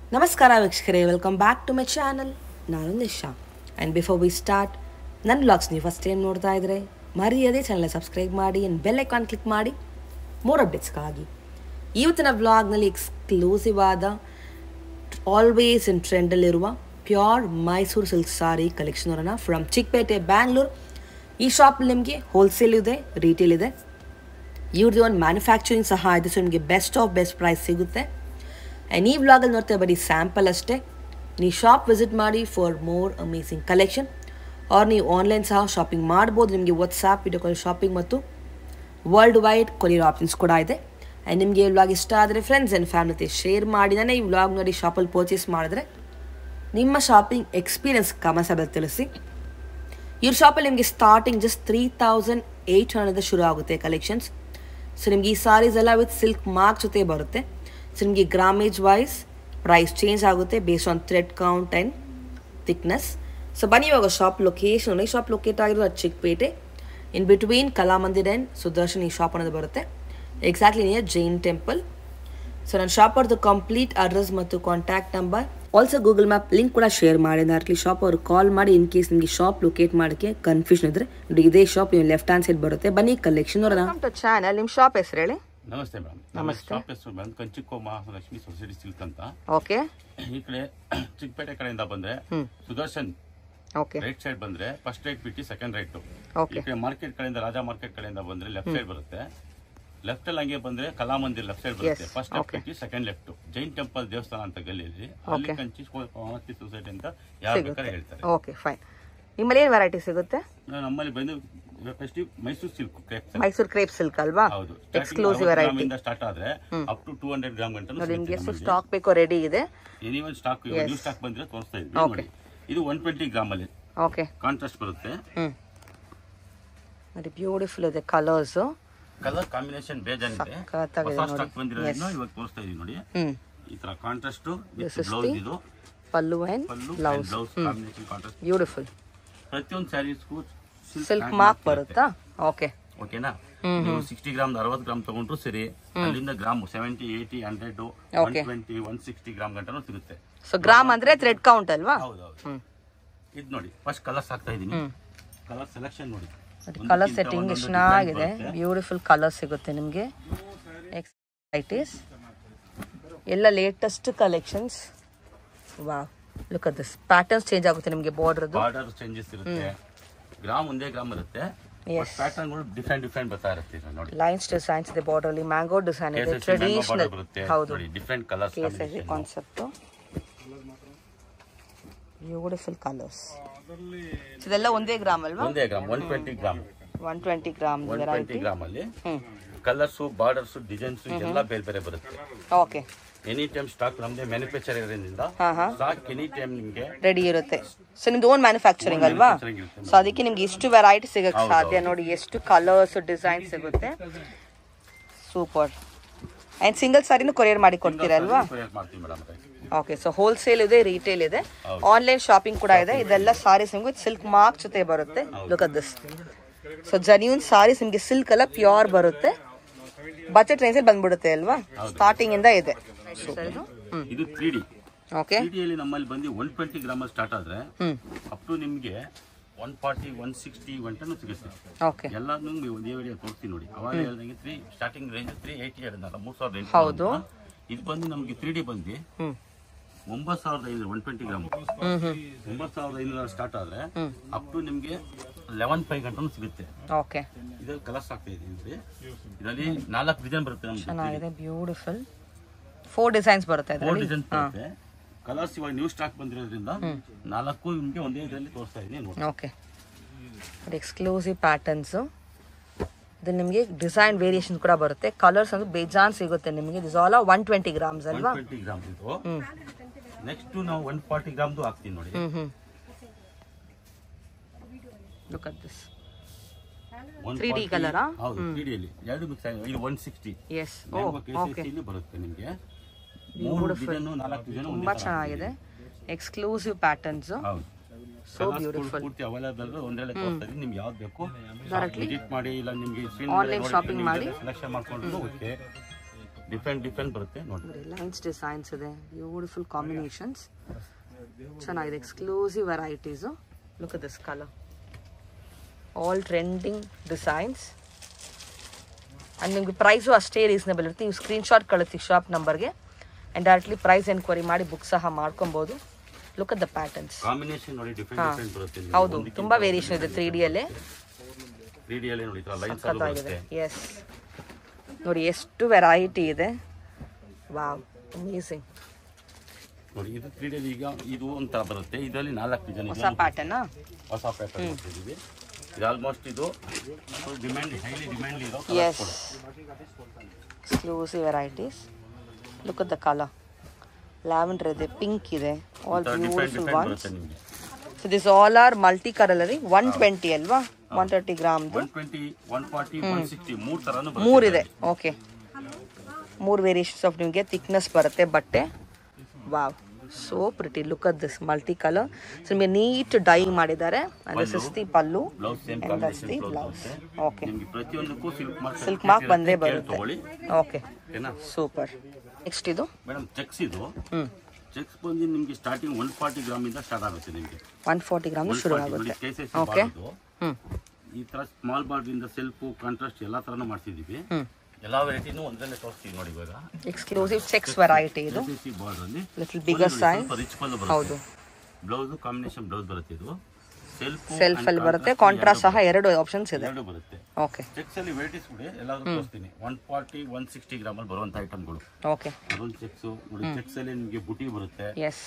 ನಮಸ್ಕಾರ ವೀಕ್ಷಕರೇ welcome back to my channel ನಾನು Nisha and before we start ನನ್ನ ಬ್ಲಾಗ್ಸ್ ನೀವು ಫಸ್ಟ್ ಟೈಮ್ ನೋಡ್ತಾ ಇದ್ದರೆ ಮರೆಯದೇ ಚಾನಲ್ ಸಬ್ಸ್ಕ್ರೈಬ್ ಮಾಡಿ ಆ್ಯಂಡ್ ಬೆಲ್ ಐಕಾನ್ ಕ್ಲಿಕ್ ಮಾಡಿ ಮೋರ್ ಅಪ್ಡೇಟ್ಸ್ಗಾಗಿ ಇವತ್ತಿನ ವ್ಲಾಗ್ನಲ್ಲಿ ಎಕ್ಸ್ಕ್ಲೂಸಿವ್ ಆದ ಆಲ್ವೇಸ್ ಇನ್ ಟ್ರೆಂಡಲ್ಲಿರುವ pure Mysore silk sari collection ಅವರನ್ನ ಫ್ರಮ್ ಚಿಕ್ಕಪೇಟೆ ಬ್ಯಾಂಗ್ಳೂರ್ ಈ ಶಾಪ್ ನಿಮಗೆ ಹೋಲ್ಸೇಲ್ ಇದೆ ರಿಟೇಲ್ ಇದೆ ಇವ್ರದ್ದು ಒಂದು ಮ್ಯಾನುಫ್ಯಾಕ್ಚರಿಂಗ್ ಸಹ ಇದೆ ಸೊ ನಿಮಗೆ ಬೆಸ್ಟ್ ಆಫ್ ಬೆಸ್ಟ್ ಪ್ರೈಸ್ ಸಿಗುತ್ತೆ ಆ್ಯಂಡ್ ಈ ವ್ಲಾಗಲ್ಲಿ ನೋಡ್ತಾ ಬರೀ ಸ್ಯಾಂಪಲ್ ಅಷ್ಟೇ ನೀವು ಶಾಪ್ ವಿಸಿಟ್ ಮಾಡಿ for more amazing collection or ನೀವು ಆನ್ಲೈನ್ ಸಹ ಶಾಪಿಂಗ್ ಮಾಡ್ಬೋದು ನಿಮಗೆ ವಾಟ್ಸಾಪ್ ವಿಡಿಯೋ ಕಾಲ್ ಶಾಪಿಂಗ್ ಮತ್ತು ವರ್ಲ್ಡ್ ವೈಡ್ ಕೊರಿಯರ್ ಆಪ್ಷನ್ಸ್ ಕೂಡ ಇದೆ ಆ್ಯಂಡ್ ನಿಮಗೆ ಈ ವ್ಲಾಗ್ ಇಷ್ಟ ಆದರೆ ಫ್ರೆಂಡ್ಸ್ ಆ್ಯಂಡ್ ಫ್ಯಾಮಿಲಿ ಜೊತೆ ಶೇರ್ ಮಾಡಿ ನಾನು ಈ ವ್ಲಾಗ್ ನೋಡಿ ಶಾಪಲ್ಲಿ ಪರ್ಚೇಸ್ ಮಾಡಿದ್ರೆ ನಿಮ್ಮ ಶಾಪಿಂಗ್ ಎಕ್ಸ್ಪೀರಿಯನ್ಸ್ ಕಮೆಂಟ್ಸ್ ತಿಳಿಸಿ ಇವ್ರ ಶಾಪಲ್ಲಿ ನಿಮಗೆ starting just three thousand eight hundred ಶುರು ಆಗುತ್ತೆ ಕಲೆಕ್ಷನ್ಸ್ ಸೊ ನಿಮಗೆ ಈ ಸಾರೀಸ್ ಎಲ್ಲ ವಿತ್ ಸಿಲ್ಕ್ ಮಾರ್ಕ್ ಜೊತೆ ಬರುತ್ತೆ ಸೊ ನಿಮಗೆ ಗ್ರಾಮೇಜ್ ವೈಸ್ ಪ್ರೈಸ್ ಚೇಂಜ್ ಆಗುತ್ತೆ based on thread count and thickness so ಬನ್ನಿ ಇವಾಗ ಶಾಪ್ ಲೊಕೇಶನ್ ಈ ಶಾಪ್ ಲೊಕೇಟ್ ಆಗಿರೋದು Chickpet in between Kalamandir and Sudarshan ಈ ಶಾಪ್ ಅನ್ನೋದು ಬರುತ್ತೆ exactly near Jain temple so ನನ್ನ ಶಾಪ್ ಅವ್ರದ್ದು ಕಂಪ್ಲೀಟ್ ಅಡ್ರೆಸ್ ಮತ್ತು contact number also Google map link ಕೂಡ ಶೇರ್ ಮಾಡಿ ಡೈರೆಕ್ಟ್ಲಿ ಶಾಪ್ ಅವ್ರು ಕಾಲ್ ಮಾಡಿ ಇನ್ ಕೇಸ್ ನಿಮಗೆ ಶಾಪ್ ಲೊಕೇಟ್ ಮಾಡೋಕ್ಕೆ ಕನ್ಫ್ಯೂಷನ್ ಇದ್ರೆ ನೋಡಿ ಇದೇ ಶಾಪ್ ನೀವು ಲೆಫ್ಟ್ ಹ್ಯಾಂಡ್ ಸೈಡ್ ಬರುತ್ತೆ ಬನ್ನಿ ಕಲೆಕ್ಷನ್ ಚಾನಲ್ ನಿಮ್ಮ ಶಾಪ್ ಹೆಸರು ಹೇಳಿ ನಮಸ್ತೆ ಮೇಡಮ್ ನಮ್ಮ ಶಾಪ್ ಹೆಸರು ಬಂದು ಕಂಚಿಕೋ ಮಹಾಲಕ್ಷ್ಮಿ ಸೊಸೈಟಿ ಸಿಲ್ಕ್ ಅಂತ ಓಕೆ ಈ ಕಡೆ ಚಿಕ್ಕಪೇಟೆ ಕಡೆಯಿಂದ ಬಂದ್ರೆ ಸುದರ್ಶನ್ ಓಕೆ ರೈಟ್ ಸೈಡ್ ಬಂದ್ರೆ ಫಸ್ಟ್ ರೈಟ್ ಬಿಟ್ಟು ಸೆಕೆಂಡ್ ರೈಟ್ Okay. ಈ ಕಡೆ ಮಾರ್ಕೆಟ್ ಕಡೆಯಿಂದ ರಾಜಾ ಮಾರ್ಕೆಟ್ ಕಡೆಯಿಂದ ಬಂದ್ರೆ ಲೆಫ್ಟ್ ಸೈಡ್ ಬರುತ್ತೆ ಲೆಫ್ಟ್ ಅಲ್ಲಿ ಹಂಗೆ ಬಂದ್ರೆ ಕಲಾಮಂದಿರ್ ಲೆಫ್ಟ್ ಸೈಡ್ ಬರುತ್ತೆ Yes. First left Okay. ಬಿಟ್ಟು ಸೆಕೆಂಡ್ ಲೆಫ್ಟ್ ಜೈನ್ ಟೆಂಪಲ್ ದೇವಸ್ಥಾನ ಅಂತ ಗಲ್ಲಿಯಲ್ಲಿ ಅಲ್ಲಿ ಕಂಚಿಕೋ ಮಹಾಲಕ್ಷ್ಮಿ ಸೊಸೈಟಿ ಅಂತ ಯಾರು ಬೇಕಾದ್ರೆ ಹೇಳ್ತಾರೆ ಓಕೆ ಫೈನ್ ನಿಮ್ಮಲ್ಲಿ ಏನು ವೆರೈಟಿ ಸಿಗುತ್ತೆ ನಾವು ನಮ್ಮಲ್ಲಿ ಬಂದು first Mysore silk crepe Mysore crepe silk ಅಲ್ವಾ ಹೌದು ಎಕ್ಸ್ಕ್ಲೂಸಿವ್ ವೆರೈಟಿ ಸ್ಟಾರ್ಟ್ ಆದ್ರೆ up to two hundred gram ಗಂಟೆ ನೋಡಿ ನಿಮ್ಗೆ ಎಷ್ಟು ಸ್ಟಾಕ್ ಬೇಕೋ ರೆಡಿ ಇದೆ ಎನಿ ಒಂದು ಸ್ಟಾಕ್ ನ್ಯೂ ಸ್ಟಾಕ್ ಬಂದ್ರೆ ತೋರಿಸ್ತಾ ಇದ್ವಿ ನೋಡಿ ಇದು ಒನ್ ಟ್ವೆಂಟಿ ಗ್ರಾಮ್ ಅಲ್ಲಿ ಓಕೆ ಕಾಂಟ್ರಾಸ್ಟ್ ಬರುತ್ತೆ ಹ್ಮ್ ನೋಡಿ ಬ್ಯೂಟಿಫುಲ್ ಇದೆ ಕಲರ್ಸ್ ಕಲರ್ ಕಾಂಬಿನೇಷನ್ ಬೇಜಾನಿದೆ ಸಖತ್ತಾಗಿದೆ ಹೊಸ ಸ್ಟಾಕ್ ಬಂದಿರೋದ್ರಿಂದ ಇವಾಗ ತೋರಿಸ್ತಾ ಇದೀವಿ ನೋಡಿ ಹ್ಮ್ ಈ ತರ contrast This is blouse the ಇದು pallu and pallu blouse blouse combination contrast beautiful ಪ್ರತಿಯೊಂದು ಸ್ಯಾರೀಸ್ಗೂ ಸಿಲ್ಕ್ ಮಾರ್ಕ್ ಬರುತ್ತಾ ಓಕೆ ಓಕೆನಾ ನೀವು ಸಿಕ್ಸ್ಟಿ ಗ್ರಾಮ್ ಅರವತ್ತು ಗ್ರಾಮ್ ತಗೊಂಡ್ರು ಸರಿ ಅಲ್ಲಿಂದ gram seventy eighty hundred one twenty one sixty gram ಗಂಟನೂ ಸಿಗುತ್ತೆ ಸೊ ಗ್ರಾಮ್ ಅಂದ್ರೆ ಥ್ರೆಡ್ ಕೌಂಟ್ ಅಲ್ವಾ ಹೌದೌದು ಹ್ಮ್ ಇದು ನೋಡಿ ಫಸ್ಟ್ ಕಲರ್ಸ್ ಹಾಕ್ತಾ ಇದೀನಿ ಕಲರ್ ಸೆಲೆಕ್ಷನ್ ನೋಡಿ ಕಲರ್ ಸೆಟ್ಟಿಂಗ್ ಎಷ್ಟು ಚೆನ್ನಾಗಿದೆ ಬ್ಯೂಟಿಫುಲ್ ಕಲರ್ ಸಿಗುತ್ತೆ ನಿಮಗೆ ಎಕ್ಸೈಟೀಸ್ ಎಲ್ಲ ಲೇಟೆಸ್ಟ್ ಕಲೆಕ್ಷನ್ಸ್ ವಾ look at this patterns change ಆಗುತ್ತೆ ನಿಮಗೆ ಬಾರ್ಡ್ರದ್ದು ಬಾರ್ಡರ್ ಚೇಂಜಸ್ ಇರುತ್ತೆ ಗ್ರಾಮ್ ಒಂದೇ ಗ್ರಾಮ್ ಇರುತ್ತೆ Yes. ಪ್ಯಾಟರ್ನ್ಗಳು ಡಿಫ್ರೆಂಟ್ ಡಿಫ್ರೆಂಟ್ ಬರ್ತಾ ಇರುತ್ತೆ ಇದು ನೋಡಿ ಲೈನ್ಸ್ ಡಿಸೈನ್ಸ್ ಇದೆ ಬಾರ್ಡರ್ ಅಲ್ಲಿ ಮ್ಯಾಂಗೋ ಡಿಸೈನ್ ಇದೆ ಕೇಸರಿ mango border ಟ್ರೆಡಿಷನಲ್ ಬರುತ್ತೆ ಹೌದು ನೋಡಿ ಡಿಫ್ರೆಂಟ್ ಕಲರ್ಸ್ ಕೇಸರಿ ಕಾನ್ಸೆಪ್ಟ್ ಬ್ಯೂಟಿಫುಲ್ ಕಲರ್ಸ್ ಇದೆಲ್ಲ ಒಂದೇ ಗ್ರಾಮ್ ಅಲ್ವಾ ಒಂದೇ gram one twenty gram one twenty gram one variety twenty gram ಅಲ್ಲಿ ಹ್ಮ್ ಕಲರ್ಸ್ ಬಾರ್ಡರ್ಸ್ ಡಿಸೈನ್ಸ್ ಎಲ್ಲ ಬೇರೆ ಬೇರೆ ಬರುತ್ತೆ ಓಕೆ ಎನಿ ಟೈಮ್ ಸ್ಟಾಕ್ ನಮ್ದೇ ಮ್ಯಾನುಫ್ಯಾಕ್ಚರ್ ಇರೋದ್ರಿಂದ ಹಾ ಹಾ ಸ್ಟಾಕ್ ಎನಿ ಟೈಮ್ ನಿಮ್ಗೆ ರೆಡಿ ಇರುತ್ತೆ ಸೊ ನಿಮ್ದು ಓನ್ ಮ್ಯಾನುಫ್ಯಾಕ್ಚರಿಂಗ್ ಅಲ್ವಾ manufacturing ಇರುತ್ತೆ ಸೊ ಅದಕ್ಕೆ ನಿಮ್ಗೆ ಇಷ್ಟು ವೆರೈಟಿ ಸಿಗಕ್ಕೆ ಸಾಧ್ಯ ನೋಡಿ ಎಷ್ಟು ಕಲರ್ಸ್ ಡಿಸೈನ್ ಸಿಗುತ್ತೆ ಸೂಪರ್ ಅಂಡ್ ಸಿಂಗಲ್ ಸಾರಿನೂ ಕೊರಿಯರ್ ಮಾಡಿ ಕೊಡ್ತೀರಾ ಅಲ್ವಾ ಕೊರಿಯರ್ ಮಾಡ್ತೀವಿ ಮೇಡಮ್ ಓಕೆ ಸೊ ಹೋಲ್ಸೇಲ್ ಇದೆ ರಿಟೇಲ್ ಇದೆ ಆನ್ಲೈನ್ ಶಾಪಿಂಗ್ ಕೂಡ ಇದೆ ಇದೆಲ್ಲ ಸಾರೀಸ್ ನಿಮ್ಗೆ ಸಿಲ್ಕ್ ಮಾರ್ಕ್ ಜೊತೆ ಬರುತ್ತೆ look at this so ಜನಿಯೂನ್ saris ನಿಮ್ಗೆ ಸಿಲ್ಕ್ ಎಲ್ಲ ಪ್ಯೂರ್ ಬರುತ್ತೆ ಬಜೆಟ್ ರೇಂಜ್ ಬಂದ್ಬಿಡುತ್ತೆ ಅಲ್ವಾ ಸ್ಟಾರ್ಟಿಂಗ್ ಇಂದ ಇದೆ ಹ್ಮ್ ಇದು ತ್ರೀ ಡಿ ಓಕೆ ತ್ರೀ ಡಿಯಲ್ಲಿ ನಮ್ಮಲ್ಲಿ ಬಂದು ಒನ್ ಟ್ವೆಂಟಿ ಗ್ರಾಮ್ ಸ್ಟಾರ್ಟ್ ಆದ್ರೆ ಹ್ಮ್ ಅಪ್ ಟು ನಿಮ್ಗೆ ಒನ್ ಫಾರ್ಟಿ ಒನ್ ಸಿಕ್ಸ್ಟಿ ಗಂಟೆನೂ ಸಿಗುತ್ತೆ ಓಕೆ ಎಲ್ಲ ನಿಮ್ಗೆ ಒಂದೇ ವಿಡಿಯೋ ತೋರಿಸ್ತೀನಿ ನೋಡಿ ಅವಾಗ ಹೇಳ್ದಂಗೆ three starting range three eighty ಹೇಳಿದ್ನಲ್ಲ ಮೂರ್ ಸಾವಿರದ ಎಂಟು ಹೌದು. ಇದು ಬಂದು ನಮ್ಗೆ ತ್ರೀ ಡಿ ಬಂದು ಹ್ಮ್ ಒಂಬತ್ತು ಸಾವಿರದ ಐನೂರು one twenty gram hmm hmm ಒಂಬತ್ತು ಸಾವಿರದ ಐನೂರ ಸ್ಟಾರ್ಟ್ ಆದ್ರೆ ಹ್ಮ್. ಅಪ್ ಟು ನಿಮ್ಗೆ ಲೆವೆನ್ ಫೈವ್ ಗಂಟೆನೂ ಸಿಗುತ್ತೆ ಓಕೆ ಇದ್ರಲ್ಲಿ ಕಲರ್ಸ್ ಆಗ್ತಾ ಇದೆ ಇದರಲ್ಲಿ ನಾಲ್ಕು ಡಿಸೈನ್ ಬರುತ್ತೆ ನಮ್ಗೆ ಚೆನ್ನಾಗಿದೆ ಬ್ಯೂಟಿಫುಲ್ ಫೋರ್ ಡಿಸೈನ್ಸ್ ಬರುತ್ತೆ ಫೋರ್ ಇದರಲ್ಲಿ ಡಿಸೈನ್ ಬರುತ್ತೆ ಕಲರ್ಸ್ ಇವಾಗ ನ್ಯೂ ಸ್ಟಾಕ್ ಬಂದಿರೋದ್ರಿಂದ ನಾಲ್ಕು ನಿಮ್ಗೆ ಒಂದೇ ಇದರಲ್ಲಿ ತೋರಿಸ್ತಾ ಇದೀನಿ ನೋಡಿ ಓಕೆ ಎಕ್ಸ್ಕ್ಲೂಸಿವ್ ಪ್ಯಾಟರ್ನ್ಸು ಇದು ನಿಮಗೆ ಡಿಸೈನ್ ವೇರಿಯೇಷನ್ ಕೂಡ ಬರುತ್ತೆ ಕಲರ್ಸ್ ಅಂದ್ರೆ ಬೇಜಾನ್ ಸಿಗುತ್ತೆ ನಿಮಗೆ this all one twenty grams one ಅಲ್ವಾ ಟ್ವೆಂಟಿ ಗ್ರಾಮ್ ಇದು ಹ್ಮ್ ನೆಕ್ಸ್ಟ್ ನಾವು ಒನ್ ಫಾರ್ಟಿ ಗ್ರಾಮ್ದು ಹಾಕ್ತೀನಿ ನೋಡಿ hmm hmm look at this 3D 140 colour ಆ? ಹೌದು ತ್ರೀ ಡಿಯಲ್ಲಿ ಎರಡು ಮಿಕ್ಸ್ ಆಗಿದೆ ಇದು one sixty S O okay ಇಲ್ಲಿ ಬರುತ್ತೆ ನಿಮಗೆ ಮೂರು ಡಿಸೈನ್ ನಾಲ್ಕು ಡಿಸೈನ್ ತುಂಬಾ ಚೆನ್ನಾಗಿದೆ ಎಕ್ಸ್ಕ್ಲೂಸಿವ್ ಪ್ಯಾಟರ್ನ್ಸ್ ಹೌದು ಸೊ ಬ್ಯೂಟಿಫುಲ್ ಪೂರ್ತಿ ಅವೈಲೇಬಲ್ ಒಂದರಲ್ಲೇ ತೋರಿಸ್ತಾ ಇದೀನಿ ನಿಮ್ಗೆ ಯಾವ್ದು ಬೇಕು Directly ವಿಸಿಟ್ ಮಾಡಿ ಇಲ್ಲ ನಿಮ್ಗೆ Online shopping ಮಾಡಿ. ಸೆಲೆಕ್ಷನ್ ಮಾಡ್ಕೊಂಡ್ರು ಓಕೆ ಡಿಫ್ರೆಂಟ್ ಡಿಫ್ರೆಂಟ್ ಬರುತ್ತೆ ನೋಡಿ ಲೈನ್ಸ್ ಡಿಸೈನ್ಸ್ ಇದೆ ಬ್ಯೂಟಿಫುಲ್ ಕಾಂಬಿನೇಷನ್ಸ್ ಚೆನ್ನಾಗಿದೆ exclusive varieties look at this colour all trending designs and ನಿಮಗೆ ಪ್ರೈಸು ಅಷ್ಟೇ ರೀಸನೇಬಲ್ ಇರುತ್ತೆ ನೀವು ಸ್ಕ್ರೀನ್ಶಾಟ್ ಕಳಿಸ್ತೀವಿ ಶಾಪ್ ನಂಬರ್ಗೆ ಆ್ಯಂಡ್ ಡೈರೆಕ್ಟ್ಲಿ ಪ್ರೈಸ್ ಎನ್ಕ್ವೈರಿ ಮಾಡಿ ಬುಕ್ ಸಹ ಮಾಡ್ಕೊಬೋದು look at the patterns combination ನೋಡಿ ಡಿಫ್ರೆಂಟ್ ಡಿಫ್ರೆಂಟ್ ಬರುತ್ತೆ ನಿಮ್ಗೆ. ಹೌದು ಒಂದಕ್ಕಿಂತ ತುಂಬ ವೇರಿಯೇಷನ್ ಇದೆ ತ್ರೀ ಡಿಯಲ್ಲೇ 3D ಅಲ್ಲಿ ನೋಡಿ ಲೈನ್ಸ್ ಅಲ್ಲೂ ಸಖತ್ತಾಗಿದೆ ಬರುತ್ತೆ ಎಸ್ ನೋಡಿ ಎಷ್ಟು ವೆರೈಟಿ ಇದೆ ವಾವ್ ಅಮೇಸಿಂಗ್ ನೋಡಿ ಇದು ತ್ರೀ ಡಿ ಈಗ ಇದು ಒಂಥರ ಬರುತ್ತೆ ಇದರಲ್ಲಿ ನಾಲ್ಕು ಡಿಸೈನ್ ಹೊಸ ಪ್ಯಾಟರ್ನಾ ಹೊಸ ಪ್ಯಾಟರ್ನ್ ಮಾಡ್ತಿದ್ದೀವಿ ಇದು ಆಲ್ಮೋಸ್ಟ್ ಇದು ಡಿಮ್ಯಾಂಡ್ ಹೈಲಿ ಡಿಮ್ಯಾಂಡ್ ಇರೋ ಎಸ್ exclusive varieties look at the colour lavender ಇದೆ ಪಿಂಕ್ ಇದೆ all different beautiful different ones ಬರುತ್ತೆ ನಿಮಗೆ so this all are multi colour ರೀ ಒನ್ ಟ್ವೆಂಟಿ ಅಲ್ವಾ ಒನ್ ತರ್ಟಿ ಗ್ರಾಮ್ದು one twenty one forty one sixty ಮೂರು ಥರನೂ ಬರುತ್ತೆ ಮೂರಿದೆ ಓಕೆ ಮೂರು ವೇರಿಯೇಷನ್ಸ್ ಆಫ್ ನಿಮಗೆ ಥಿಕ್ನೆಸ್ ಬರುತ್ತೆ ಬಟ್ಟೆ wow so pretty look at this multi colour so ನಿಮಗೆ ನೀಟ್ ಡೈಯಿಂಗ್ ಮಾಡಿದ್ದಾರೆ and this is the pallu blouse same And that's combination the blouse blouse. ಬರುತ್ತೆ Okay. ನಿಮಗೆ ಪ್ರತಿಯೊಂದಕ್ಕೂ ಸಿಲ್ಕ್ ಮಾರ್ಕ್ ಸಿಲ್ಕ್ ಮಾರ್ಕ್ ಬಂದೇ ಬರುತ್ತೆ ತಗೊಳ್ಳಿ ಓಕೆ ಓಕೆನಾ ಸೂಪರ್ ನೆಕ್ಸ್ಟ್ ಇದು ಮೇಡಮ್ ಚೆಕ್ಸ್ ಇದು ಹ್ಞೂ ಚೆಕ್ಸ್ ಬಂದು ನಿಮಗೆ ಸ್ಟಾರ್ಟಿಂಗ್ ಒನ್ ಫಾರ್ಟಿ ಗ್ರಾಮ್ ಇಂದ ಸ್ಟಾರ್ಟ್ ಆಗುತ್ತೆ ನಿಮಗೆ ಒನ್ ಫಾರ್ಟಿ ಗ್ರಾಮ್ ಶುರು ಆಗುತ್ತೆ ಕೇಸಸ್ ಓಕೆ ಹ್ಞೂ ಈ ತರ ಸ್ಮಾಲ್ ಬಾರ್ಡ್ ಇಂದ ಸೆಲ್ಫ್ ಕಾಂಟ್ರಾಸ್ಟ್ ಎಲ್ಲಾ ತರನು ಮಾಡ್ತಿದೀವಿ ಹ್ಞೂ ಎಲ್ಲಾ ವೆರೈಟಿನೂ ಒಂದರಲ್ಲೇ ತೋರಿಸ್ತೀವಿ ನೋಡಿ ಇವಾಗ ಎಕ್ಸ್ಕ್ಲೂಸಿವ್ ಚೆಕ್ಸ್ ವೆರೈಟಿ ಇದು KCC ಬಾರ್ಡರ್ ಅಲ್ಲಿ little bigger size rich pallu ಹೌದು ಬರುತ್ತೆ ಬ್ಲೌಸ್ ಕಾಂಬಿನೇಷನ್ ಬ್ಲೌಸ್ ಬರುತ್ತೆ ಇದು ಸೆಲ್ಫ್ ಸೆಲ್ಫ್ ಅಲ್ಲಿ ಬರುತ್ತೆ ಕಾಂಟ್ರಾಸ್ಟ್ ಸಹ ಎರಡು ಆಪ್ಷನ್ಸ್ ಇದೆ ಎರಡು ಬರುತ್ತೆ ಓಕೆ ಚೆಕ್ಸ್ ಅಲ್ಲಿ ವೆರೈಟೀಸ್ ಕೂಡ ಎಲ್ಲಾದ್ರೂ ತೋರಿಸ್ತೀನಿ one forty one sixty gram ಅಲ್ಲಿ ಬರುವಂತ ಐಟಮ್ಗಳು ಓಕೆ ಅದೊಂದು ಚೆಕ್ಸ್ ನೋಡಿ ಚೆಕ್ಸ್ ಅಲ್ಲಿ ನಿಮಗೆ ಬುಟಿ ಬರುತ್ತೆ ಎಸ್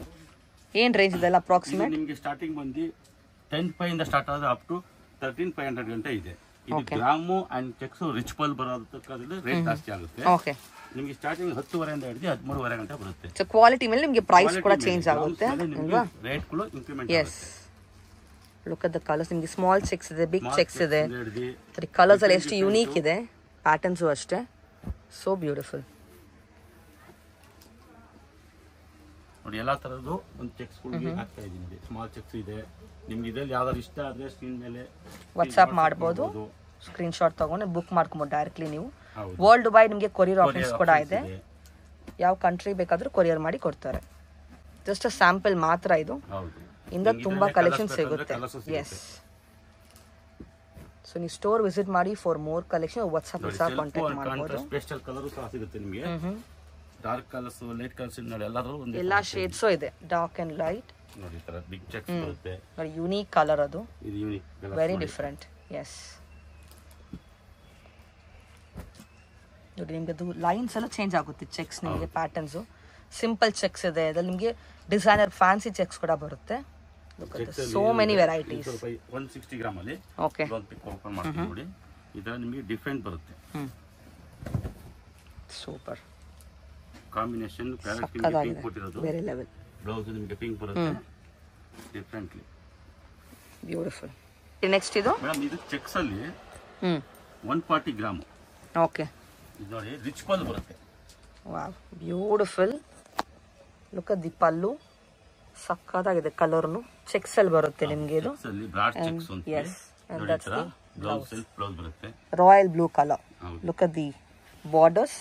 ಏನು ರೇಂಜ್ ಇದೆಲ್ಲ ಇದು ಅಪ್ರಾಕ್ಸಿಮೇಟ್ ನಿಮಗೆ ಸ್ಟಾರ್ಟಿಂಗ್ ಬಂದು ಟೆನ್ ಫೈವ್ ಇಂದ ಸ್ಟಾರ್ಟ್ ಆದ್ರೆ up to thirteen five hundred ಗಂಟೆ ಇದೆ ಇದು ಗ್ರಾಮು ಅಂಡ್ ಚೆಕ್ಸ್ ರಿಚ್ ಪಲ್ ಬರೋದಕ್ಕಾದ್ರೆ ರೇಟ್ ಜಾಸ್ತಿ ಆಗುತ್ತೆ ಓಕೆ ನಿಮಗೆ ಸ್ಟಾರ್ಟಿಂಗ್ ಹತ್ತುವರೆಯಿಂದ ಹಿಡಿದು ಹದಿಮೂರುವರೆ ಗಂಟೆ ಬರುತ್ತೆ ಸೊ ಕ್ವಾಲಿಟಿ ಮೇಲೆ ನಿಮಗೆ ಪ್ರೈಸ್ ಕೂಡ ಚೇಂಜ್ ಆಗುತ್ತೆ ಅಲ್ವಾ ರೇಟ್ಗಳು increment yes look at the colours ನಿಮಗೆ ಸ್ಮಾಲ್ ಚೆಕ್ಸ್ ಇದೆ ಬಿಗ್ ಚೆಕ್ಸ್ ಇದೆ ಹಿಡಿದು ಸರಿ ಕಲರ್ಸ್ ಅಲ್ಲಿ ಎಷ್ಟು ಯುನೀಕ್ ಇದೆ ಪ್ಯಾಟರ್ನ್ಸು ಅಷ್ಟೇ ಸೋ ಬ್ಯೂಟಿಫುಲ್ ನೋಡಿ ಎಲ್ಲಾ ತರದ್ದು ಒಂದು ಚೆಕ್ಸ್ಗಳಿಗೆ ಹಾಕ್ತಾ ಇದೀನಿ ನೋಡಿ ಸ್ಮಾಲ್ ಚೆಕ್ಸ್ ಇದೆ ನಿಮ್ಗೆ ಇದ್ರಲ್ಲಿ ಯಾವ್ದಾದ್ರು ಇಷ್ಟ ಆದ್ರೆ ಸ್ಕ್ರೀನ್ ಮೇಲೆ ವಾಟ್ಸ್ಆಪ್ ಮಾಡ್ಬೋದು ಸ್ಕ್ರೀನ್ ಶಾಟ್ ತಗೊಂಡು ಬುಕ್ ಮಾಡ್ಕೊಬೋದು ಡೈರೆಕ್ಟ್ಲಿ ನೀವು ಹೌದು. ವರ್ಲ್ಡ್ ವೈಡ್ ನಿಮಗೆ ಕೊರಿಯರ್ ಆಪ್ಷನ್ಸ್ Courier ಕೂಡ options ಇದೆ ಯಾವ ಕಂಟ್ರಿ ಬೇಕಾದರೂ ಕೊರಿಯರ್ ಮಾಡಿ ಕೊಡ್ತಾರೆ ಜಸ್ಟ್ ಸ್ಯಾಂಪಲ್ ಮಾತ್ರ ಇದು ಹೌದು ಇಂದ ನಿಮ್ಗೆ ತುಂಬಾ ಇದ್ರಲ್ಲೇ ಕಲೆಕ್ಷನ್ colours ಬೇಕಂದ್ರೆ ಸಿಗುತ್ತೆ colours ಸಿಗುತ್ತೆ. ಎಸ್ ಸೊ ನೀವು ಸ್ಟೋರ್ ವಿಸಿಟ್ ಮಾಡಿ ಫಾರ್ ಮೋರ್ ಕಲೆಕ್ಷನ್ ವಾಟ್ಸ್ಆಪ್ ನೋಡಿ ಸಹ ಸೆಲ್ಫ್ ಕಾಂಟ್ಯಾಕ್ಟ್ ಮಾಡ್ಬೋದು ಕಾಂಟ್ರಾಸ್ಟ್ ಪೇಸ್ಟಲ್ ಕಲರ್ ಸಹ ಸಿಗುತ್ತೆ ನಿಮಗೆ ಡಾರ್ಕ್ ಕಲರ್ಸ್ ಲೈಟ್ ಕಲರ್ಸ್ ನೋಡಿ ಎಲ್ಲಾದ್ರೂ ಒಂದು ಎಲ್ಲ ಶೇಡ್ಸು ಇದೆ ಡಾರ್ಕ್ ಅಂಡ್ ಲೈಟ್ ನೋಡಿ ಈ ತರ ಬಿಗ್ ಚೆಕ್ಸ್ ಬರುತ್ತೆ ನೋಡಿ ಯುನೀಕ್ ಕಲರ್ ಅದು ಇದು ಯೂನಿಕ್ ವೆರಿ ಡಿಫ್ರೆಂಟ್ ಎಸ್ ನೋಡಿ ನಿಮಗೆ ಅದು ಲೈನ್ಸ್ ಎಲ್ಲ ಚೇಂಜ್ ಆಗುತ್ತೆ ಚೆಕ್ಸ್ ನಿಮಗೆ ಪ್ಯಾಟರ್ನ್ಸು ಸಿಂಪಲ್ ಚೆಕ್ಸ್ ಇದೆ ಅದ್ರಲ್ಲಿ ನಿಮಗೆ ಡಿಸೈನರ್ ಫ್ಯಾನ್ಸಿ ಚೆಕ್ಸ್ ಕೂಡ ಬರುತ್ತೆ ಸೋ ಮೆನಿ ವೆರೈಟೀಸ್ ಸ್ವಲ್ಪ ಒನ್ ಸಿಕ್ಸ್ಟಿ ಗ್ರಾಮ್ ಅಲ್ಲಿ ಓಕೆ ಒಂದು ಪಿಕ್ ಓಪನ್ ಮಾಡ್ತೀನಿ ನೋಡಿ ಇದರ ನಿಮಗೆ ಡಿಫ್ರೆಂಟ್ ಬರುತ್ತೆ ಹ್ಞೂ ಸೂಪರ್ ಕಾಂಬಿನೇಷನ್ ಪ್ಯಾರೆಟ್ ಪಿಂಕ್ ಸಕ್ಕದಾಗಿದೆ ಕೊಟ್ಟಿರೋದು ಬೇರೆ ಲೆವೆಲ್ ಬ್ಲೌಸ್ ನಿಮಗೆ ಪಿಂಕ್ ಬರುತ್ತೆ ಡಿಫ್ರೆಂಟ್ಲಿ ಬ್ಯೂಟಿಫುಲ್ ನೆಕ್ಸ್ಟ್ ಇದು ಮೇಡಮ್ ಇದು ಚೆಕ್ಸ್ ಅಲ್ಲಿ ಹ್ಞೂ ಒನ್ ಫಾರ್ಟಿ ಗ್ರಾಮ್ ಓಕೆ ಇದು ನೋಡಿ ರಿಚ್ ಪಲ್ ಬರುತ್ತೆ wow beautiful look the pallu ಸಕ್ಕತ್ತಾಗಿದೆ ಕಲರ್ನು ಚೆಕ್ಸ್ ಅಲ್ಲಿ ಬರುತ್ತೆ ನಿಮಗೆ ಇದು ಚೆಕ್ಸ್ ಅಲ್ಲಿ ಬ್ರಾಡ್ ಚೆಕ್ಸ್ ಅಂತ yes, and ನೋಡಿ ಈ that's ತರ the ಬ್ಲೌಸ್ ಸೆಲ್ಫ್ ಬ್ಲೌಸ್ ಬರುತ್ತೆ ರಾಯಲ್ ಬ್ಲೂ ಕಲರ್ ಹೌದು look at the borders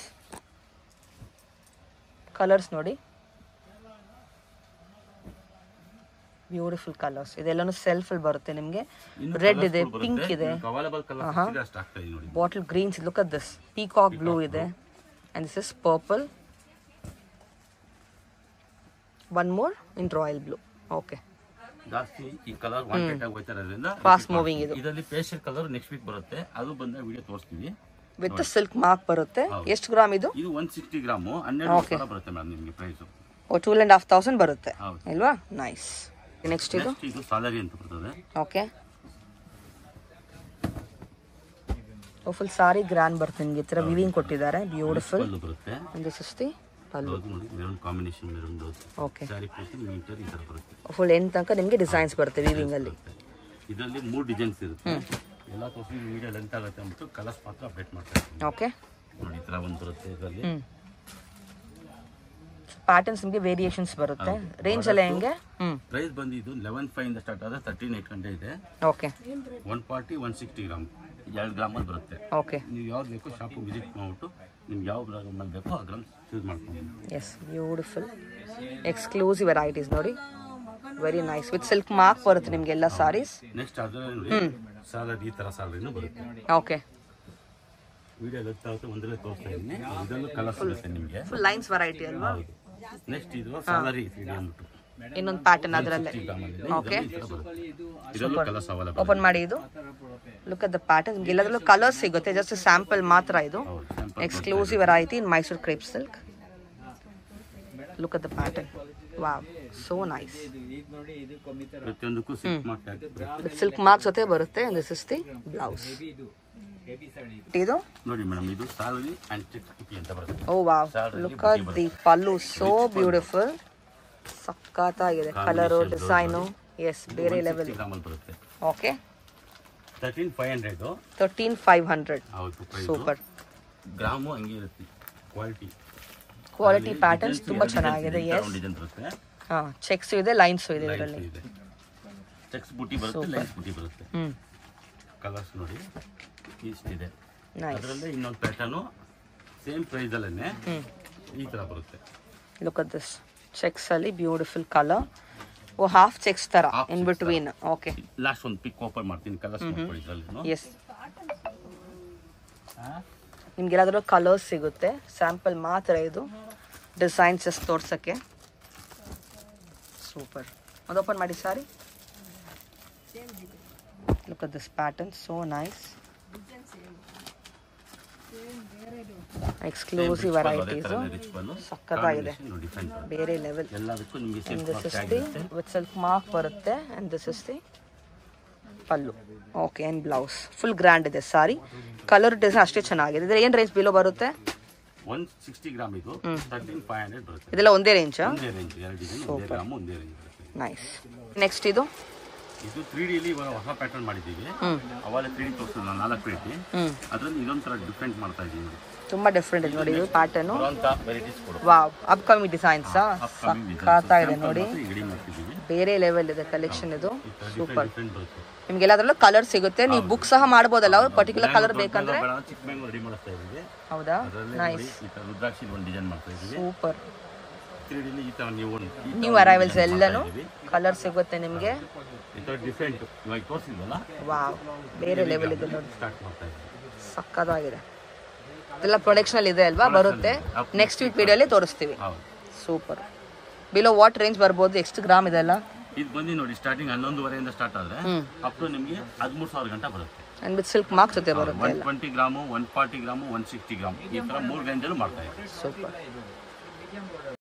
colours ನೋಡಿ ಬ್ಯೂಟಿಫುಲ್ ಕಲರ್ಸ್ ಇದೆಲ್ಲನೂ ಸೆಲ್ಫ್ ಅಲ್ಲಿ ಬರುತ್ತೆ ನಿಮಗೆ ಇನ್ನು ರೆಡ್ colours ಇದೆ ಕೂಡ ಪಿಂಕ್ ಬರುತ್ತೆ. ಇದೆ ನಿಮ್ಗೆ ಅವೈಲೇಬಲ್ ಕಲರ್ ಅಷ್ಟು ಆಗ್ತಾ ಇದೆ ನೋಡಿ bottle greens look at this peacock blue ಇದೆ and this is purple one more in royal blue okay ಜಾಸ್ತಿ ಈ ಕಲರ್ ವಾಂಟೆಡ್ ಆಗಿ ಹೋಗ್ತಾ ಇರೋದ್ರಿಂದ ಫಾಸ್ಟ್ ಮೂವಿಂಗ್ ಇದು ಇದರಲ್ಲಿ ಫೇಶಿಯಲ್ ಕಲರ್ ನೆಕ್ಸ್ಟ್ ವೀಕ್ ಬರುತ್ತೆ ಅದು ಬಂದ ವಿಡಿಯೋ ತೋರಿಸ್ತೀವಿ ವಿತ್ ಸಿಲ್ಕ್ ಮಾರ್ಕ್ ಬರುತ್ತೆ ಎಷ್ಟು ಗ್ರಾಮ್ ಇದು ಇದು ಒನ್ ಸಿಕ್ಸ್ಟಿ ಗ್ರಾಮು ಹನ್ನೆರಡು ಸಾವಿರ ಬರುತ್ತೆ ಮೇಡಮ್ ನಿಮಗೆ ಪ್ರೈಸು ಓ ಟೂ ಆ್ಯಂಡ್ ಹಾಫ್ ತೌಸಂಡ್ ಬರುತ್ತೆ ಹೌದು ಇಲ್ವಾ ನೈಸ್ ನೆಕ್ಸ್ಟ್ ಇದು ನೆಕ್ಸ್ಟ್ ಇದು ಸಾಲರಿ ಅಂತ ಬರ್ತದೆ ಓಕೆ ಫುಲ್ ಸಾರಿ ಗ್ರ್ಯಾಂಡ್ ಬರುತ್ತೆ ನಿಮಗೆ ಈ ಥರ ವಿವಿಂಗ್ ಕೊಟ್ಟಿದ್ದಾರೆ ಬ್ಯೂಟಿಫುಲ್ ಪಲ್ಲು ಬರುತ್ತೆ ಒಂದು ಸುಸ್ತಿ ಪಲ್ಲು ಬ್ಲೌಸ್ ನೋಡಿ maroon combination maroon blouse okay sari ಪೂರ್ತಿ ಮೀಟರ್ ಈ ಥರ ಬರುತ್ತೆ ಫುಲ್ ಎಂಡ್ ತನಕ ನಿಮಗೆ ಡಿಸೈನ್ಸ್ ಬರುತ್ತೆ ವಿವಿಂಗ್ ಅಲ್ಲಿ ಇದರಲ್ಲಿ ಮೂರು ಡಿಸೈನ್ಸ್ ಇರುತ್ತೆ ಎಲ್ಲ ತೋರಿಸಿ ವಿಡಿಯೋ ಲೆಂತ್ ಆಗುತ್ತೆ ಅಂದ್ಬಿಟ್ಟು ಕಲರ್ಸ್ ಮಾತ್ರ ಅಪ್ಡೇಟ್ ಮಾಡ್ತಾ ಇರ್ತೀನಿ ಓಕೆ ನೋಡಿ ಈ ಥರ ಒಂದು ಬರುತ್ತೆ ಇದರಲ್ಲಿ ಹ್ಞೂ ಪ್ಯಾಟರ್ನ್ಸ್ ನಿಮಗೆ ವೇರಿಯೇಷನ್ಸ್ ಬರುತ್ತೆ ರೇಂಜ್ ಎಲ್ಲ ಹೆಂಗೆ ಹ್ಞೂ ಪ್ರೈಸ್ ಬಂದು ಇದು ಲೆವೆನ್ ಫೈವ್ ಇಂದ ಸ್ಟಾರ್ಟ್ ಆದ್ರೆ ತರ್ಟೀನ್ ಏಟ್ ಗಂಟೆ ಇದೆ okay one forty one sixty gram ಎರಡು ಗ್ರಾಮಲ್ಲಿ ಬರುತ್ತೆ ಓಕೆ ನೀವು ಯಾವ್ದು ಬೇಕೋ ಶಾಪ್ ವಿಸಿಟ್ ಮಾಡ್ಬಿಟ್ಟು ನಿಮ್ಗೆ ಯಾವ ಗ್ರಾಮ್ ಬೇಕೋ ಆ ಗ್ರಾಮ್ ಚೂಸ್ ಮಾಡ್ಕೊಂಡು ಎಸ್ ಬ್ಯೂಟಿಫುಲ್ ಎಕ್ಸ್ಕ್ಲೂಸಿವ್ ವೆರೈಟೀಸ್ ನೋಡಿ very nice with silk mark ಬರುತ್ತೆ ನಿಮಗೆಲ್ಲ ಸಾರೀಸ್ ನೆಕ್ಸ್ಟ್ ಅದರಲ್ಲಿ ನೋಡಿ ಸಾಲರಿ ಈ ಥರ ಸಾಲರಿನೂ ಬರುತ್ತೆ ಓಕೆ ವಿಡಿಯೋ ಗೊತ್ತಾಗುತ್ತೆ ಒಂದರಲ್ಲೇ ತೋರಿಸ್ತಾ ಇದ್ದೀನಿ ಇದರಲ್ಲೂ ಕಲರ್ ಸಿಗುತ್ತೆ ನಿಮಗೆ ಫುಲ್ ಲೈನ್ಸ್ ವೆರೈಟಿ ಅಲ್ವಾ ಹೌದು ನೆಕ್ಸ್ಟ್ ಇದು ಸಾಲರಿ ತ್ರೀ ಡಿ ಅಂದ್ಬಿಟ್ಟು ಇನ್ನೊಂದು ಪ್ಯಾಟರ್ನ್ ಅದರಲ್ಲೇ ಓಕೆ ಇದರಲ್ಲೂ ಕಲರ್ಸ್ ಅವೈಲೇಬಲ್ ಓಪನ್ ಮಾಡಿ ಇದು ಲುಕ್ ಅಟ್ ದ ಪ್ಯಾಟರ್ನ್ ನಿಮ್ಗೆ ಎಲ್ಲದರಲ್ಲೂ ಕಲರ್ ಸಿಗುತ್ತೆ ಜಸ್ಟ್ ಸ್ಯಾಂಪಲ್ ಮಾತ್ರ ಇದು ಹೌದು sample exclusive variety in Mysore crepe silk look at the pattern wow so nice ಪ್ರತಿಯೊಂದಕ್ಕೂ ಸಿಲ್ಕ್ ಮಾರ್ಕ್ ಹಾಕಿ ವಿತ್ ಸಿಲ್ಕ್ ಮಾರ್ಕ್ಸ್ ಜೊತೆ ಬರುತ್ತೆ ದಿಸ್ ಇಸ್ ದಿ ಬ್ಲೌಸ್ ಇದು ನೋಡಿ ಮೇಡಮ್ ಇದು ಸಾಲರಿ ಅಂಡ್ ಚೆಕ್ ಕುಟಿ ಅಂತ ಬರುತ್ತೆ oh wow look at the pallu so beautiful ಸಖತ್ತಾಗಿದೆ ಕಲರು ಡಿಸೈನು ಎಸ್ ಬೇರೆ ಲೆವೆಲ್ ಸಿಕ್ಸ್ಟಿ ಗ್ರಾಮಲ್ಲಿ ಬರುತ್ತೆ okay thirteen five hundred thirteen five hundred ಹೌದು ಪ್ರೈಸ್ ಸೂಪರ್ ಗ್ರಾಮು ಹಂಗೆ ಇರುತ್ತೆ ಕ್ವಾಲಿಟಿ ಕ್ವಾಲಿಟಿ ಪ್ಯಾಟರ್ನ್ಸ್ ತುಂಬಾ ಚೆನ್ನಾಗಿದೆ ಎಸ್ ಡಿಸೈನ್ ಬರುತ್ತೆ ಹಾ ಚೆಕ್ಸ್ ಇದೆ ಲೈನ್ಸ್ ಇದೆ ಲೈನ್ಸ್ ಇದರಲ್ಲಿ ಇದೆ ಚೆಕ್ಸ್ ಬುಟ್ಟಿ ಬರುತ್ತೆ ಲೈನ್ಸ್ ಬುಟ್ಟಿ ಬರುತ್ತೆ ಹ್ಮ್ ಕಲರ್ಸ್ ನೋಡಿ ಇಷ್ಟಿದೆ ನೈಸ್ ಅದರಲ್ಲೇ ಇನ್ನೊಂದು ಪ್ಯಾಟರ್ನು ಸೇಮ್ ಪ್ರೈಸಲ್ಲೇ ಹ್ಮ್ ಈ ಥರ ಬರುತ್ತೆ ಲುಕ್ ಅಟ್ ದಿಸ್ ಚೆಕ್ಸ್ ಅಲ್ಲಿ ಬ್ಯೂಟಿಫುಲ್ ಕಲರ್ ಓ ಹಾಫ್ ಚೆಕ್ಸ್ ತರ Half in checks between okay last ಒಂದು ಪಿಕ್ ಓಪನ್ ಮಾಡ್ತೀನಿ ಕಲರ್ಸ್ ಮಾಡ್ಕೊಳ್ಳಿ ಇದರಲ್ಲಿ ಎಸ್ ನಿಮ್ಗೆ ಎಲ್ಲಾದ್ರೂ ಕಲರ್ಸ್ ಸಿಗುತ್ತೆ ಸ್ಯಾಂಪಲ್ ಮಾತ್ರ ಇದು ಡಿಸೈನ್ಸ್ ಜಸ್ಟ್ ತೋರ್ಸಕ್ಕೆ ಸೂಪರ್ ಅದು ಓಪನ್ ಮಾಡಿ sari look at this pattern so nice exclusive varieties ಸಖತ್ತಾಗಿದೆ ನೋಡಿ ಡಿಫ್ರೆಂಟ್ ಬೇರೆ ಲೆವೆಲ್ ಎಲ್ಲದಕ್ಕೂ ನಿಮಗೆ And same this is the with silk mark ಬರುತ್ತೆ and this is the pallu okay and blouse full grand ಇದೆ ಸಾರಿ ಕಲರ್ ಡಿಸೈನ್ ಅಷ್ಟೇ ಚೆನ್ನಾಗಿದೆ ಇದ್ರ ಏನು ರೇಂಜ್ ಬಿಲೋ ಬರುತ್ತೆ ಒನ್ ಸಿಕ್ಸ್ಟಿ ಗ್ರಾಮ್ ಇದು ತರ್ಟೀನ್ ಫೈವ್ ಹಂಡ್ರೆಡ್ ಬರುತ್ತೆ ಇದೆಲ್ಲ ಒಂದೇ ರೇಂಜಾ ಒಂದೇ ರೇಂಜ್ ಎರಡು ಡಿಸೈನ್ ಒಂದೇ ಗ್ರಾಮ್ ಒಂದೇ ರೇಂಜ್ ಬರುತ್ತೆ ನೈಸ್ ನೆಕ್ಸ್ಟ್ ಇದು ಇದು ತ್ರೀ ಡಿಲಿ ಹೊಸ ಪ್ಯಾಟರ್ನ್ ಮಾಡಿದ್ದೀವಿ ಅವಾಗ ತ್ರೀ ಡಿ ತೋರಿಸಿದ್ರು ನಾನು ನಾಲ್ಕು ರೇಟಿ ಹ್ಞೂ ಅದರಲ್ಲಿ ಇದೊಂದು ಥರ ಡಿಫ್ರೆಂಟ್ ಮಾಡ್ತಾ ಇದ್ದೀವಿ ತುಂಬ ಡಿಫ್ರೆಂಟ್ ಇದೆ ನೋಡಿ ಇದು ಪ್ಯಾಟರ್ನು ಬರುವಂಥ ವೆರೈಟೀಸ್ ಕೊಡು ವಾವ್ ಅಪ್ಕಮಿಂಗ್ ಡಿಸೈನ್ಸಾ ಸಖತ್ತಾಗಿದೆ ನೋಡಿ ರೆಡಿ ಮಾಡ್ತಿದ್ದೀವಿ ಬೇರೆ ಲೆವೆಲ್ ಇದೆ ಕಲೆಕ್ಷನ್ ಇದು ಈ ಥರ ಸೂಪರ್ ಡಿಫ್ರೆಂಟ್ ಡಿಫ್ರೆಂಟ್ ಬರುತ್ತೆ ನಿಮ್ಗೆ ಎಲ್ಲಾದ್ರಲ್ಲೂ ಕಲರ್ ಸಿಗುತ್ತೆ ನೀವು ಬುಕ್ ಸಹ ಮಾಡ್ಬೋದಲ್ಲ ಪರ್ಟಿಕ್ಯುಲರ್ ಕಲರ್ ಬೇಕಂದ್ರೆ ಬೇಡ ಚಿಕ್ಕ ಮ್ಯಾಂಗೋ ರೆಡಿ ಮಾಡಿಸ್ತಾ ಇದ್ದೀವಿ ಹೌದಾ ಅದರಲ್ಲಿ ನೈಸ್ ನೋಡಿ ಈ ಥರ ರುದ್ರಾಕ್ಷಿ ಒಂದು ಡಿಸೈನ್ ಮಾಡ್ತಾ ಇದ್ದೀವಿ ಸೂಪರ್ ತ್ರೀ ಡಿಲಿ ಈ ಥರ ನೀವು ಒಂದು ನ್ಯೂ ಅರೈವಲ್ಸ್ ಎಲ್ಲನೂ ಕಲರ್ ಸಿಗುತ್ತೆ ನಿಮಗೆ ಈ ಥರ ಡಿಫ್ರೆಂಟ್ ಇವಾಗ ತೋರಿಸಿದ್ವಲ್ಲ ವಾವ್ ಬೇರೆ ಲೆವೆಲ್ ಇದೆ ನೋಡಿ ಸ್ಟಾರ್ಟ್ ಮಾಡ್ತಾ ಇದ್ದೀವಿ ಸಕ್ಕತ್ತಾಗಿದೆ ಇದೆಲ್ಲ ಪ್ರೊಡಕ್ಷನ್ ಅಲ್ಲಿ ಇದೆ ಅಲ್ವಾ ಬರುತ್ತೆ ನೆಕ್ಸ್ಟ್ ವೀಕ್ ವಿಡಿಯೋಲಿ ತೋರಿಸ್ತೀವಿ ಹೌದು ಸೂಪರ್ ಬಿಲೋ ವಾಟ್ ರೇಂಜ್ ಬರ್ಬೋದು ಎಷ್ಟು ಗ್ರಾಮ್ ಇದೆಲ್ಲ ಇದು ಬಂದು ನೋಡಿ ಸ್ಟಾರ್ಟಿಂಗ್ ಹನ್ನೊಂದುವರೆಯಿಂದ ಸ್ಟಾರ್ಟ್ ಆದ್ರೆ ಹ್ಮ್. ಅಪ್ ಟು ನಿಮಗೆ ಹದಿಮೂರು ಸಾವಿರ ಗಂಟೆ ಬರುತ್ತೆ ಅಂಡ್ ವಿತ್ ಸಿಲ್ಕ್ ಮಾರ್ಕ್ಸ್ ಜೊತೆ ಬರುತ್ತೆ one twenty gram one forty gram one sixty gram ಈ ಥರ ಮೂರು ರೇಂಜಲ್ಲೂ ಮಾಡ್ತಾ ಇದ್ದೀವಿ ಸೂಪರ್